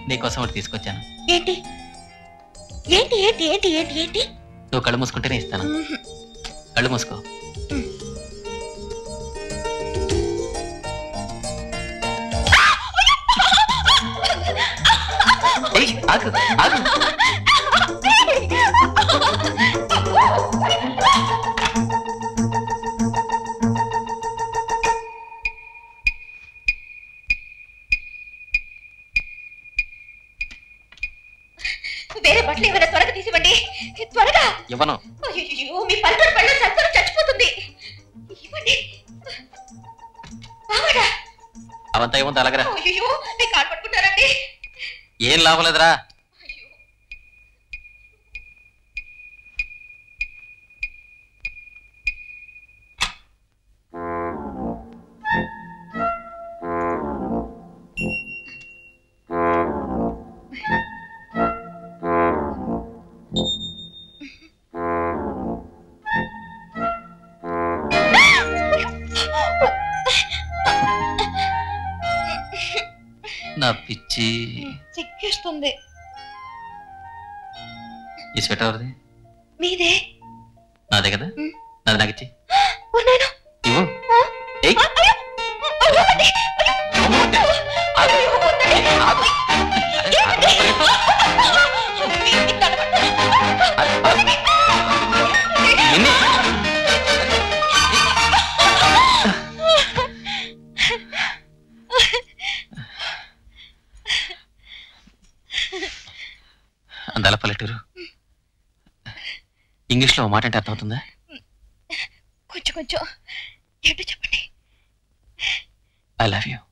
నీకోసం ఒకటి తీసుకొచ్చాను ఏంటి ఏంటి ఏంటి ఏంటి ఏంటి ఏంటి నువ్వు కళ్ళు మూసుకుంటేనే ఇస్తాను కళ్ళు మూసుకో ఏయ్, ఆగు, ఆగు. వేరే బట్టలు ఏమైనా త్వరగా తీసివ్వండి త్వరగా ఇవ్వను అయ్యో మీ పల్లెటూరు పళ్ళ సత్వరం చచ్చిపోతుంది ఇవ్వండి బావాడా అవంతా ఏముంది అలాగరా అయ్యో మీ కాలు పట్టుకుంటారండి ఏం లాభం లేదురా నా పిచ్చి చిక్కేస్తుంది ఈ స్వెటర్ ఎవరిది మీదే నాదే కదా నాది నాకు ఇచ్చి ఉన్నాను ఇవ్వు ఏయ్ నిన్నే. అందాల పల్లెటూరు ఇంగ్లీష్లో ఓ మాట అంటే అర్థమవుతుందా కొంచెం కొంచెం ఏంటో చెప్పండి ఐ లవ్ యూ